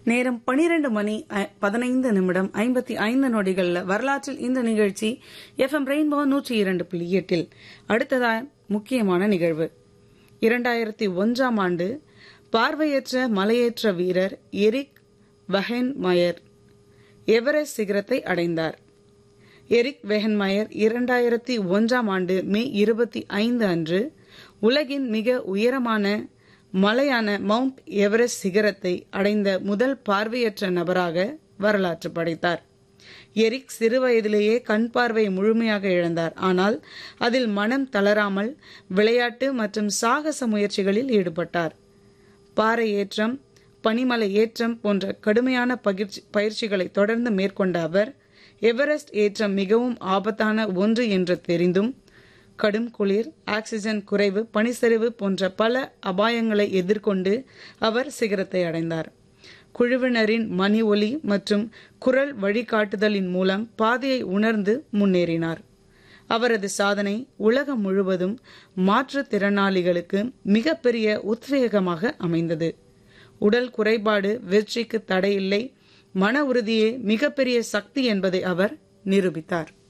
நேரம் பனிரெண்டு மணி ஐ- பதினைந்து நிமிடம் ஐம்பத்தி ஐந்து நொடிகள்ல வரலாற்றில் இந்த நிகழ்ச்சி எஃப்எம் ரெயின்போ நூற்றி இரண்டு புள்ளி எட்டில் அடுத்ததா முக்கியமான நிகழ்வு இரண்டாயிரத்தி ஒன்றாம் ஆண்டு பார்வையற்ற மலையேற்ற வீரர் எரிக் வஹென் மயர் எவரெஸ்ட் சிகரத்தை அடைந்தார் எரிக் வெஹன்மயர் இரண்டாயிரத்தி ஒன்றாம் ஆண்டு மே இருபத்தி ஐந்து அன்று உலகின் மிக உயரமான மலையான மவுண்ட் எவரெஸ்ட் சிகரத்தை அடைந்த முதல் பார்வையற்ற நபராக வரலாற்று படைத்தார் எரிக் சிறுவயதிலேயே கண் பார்வை முழுமையாக இழந்தார் ஆனால் அதில் மனம் தளராமல் விளையாட்டு மற்றும் சாகச முயற்சிகளில் ஈடுபட்டார் பாறை ஏற்றம் பனிமலை ஏற்றம் போன்ற கடுமையான பகிர்ச்சி பயிற்சிகளை தொடர்ந்து மேற்கொண்ட அவர் எவரெஸ்ட் ஏற்றம் மிகவும் ஆபத்தான ஒன்று என்று தெரிந்தும் கடும் குளிர் ஆக்சிஜன் குறைவு பனிச்சரிவு போன்ற பல அபாயங்களை எதிர்கொண்டு அவர் சிகரத்தை அடைந்தார் குழுவினரின் மணி ஒலி மற்றும் குரல் வழிகாட்டுதலின் மூலம் பாதையை உணர்ந்து முன்னேறினார் அவரது சாதனை உலகம் முழுவதும் மாற்றுத்திறனாளிகளுக்கு மிகப்பெரிய உத்வேகமாக அமைந்தது உடல் குறைபாடு வெற்றிக்கு தடையில்லை மன உறுதியே மிகப்பெரிய சக்தி என்பதை அவர் நிரூபித்தார்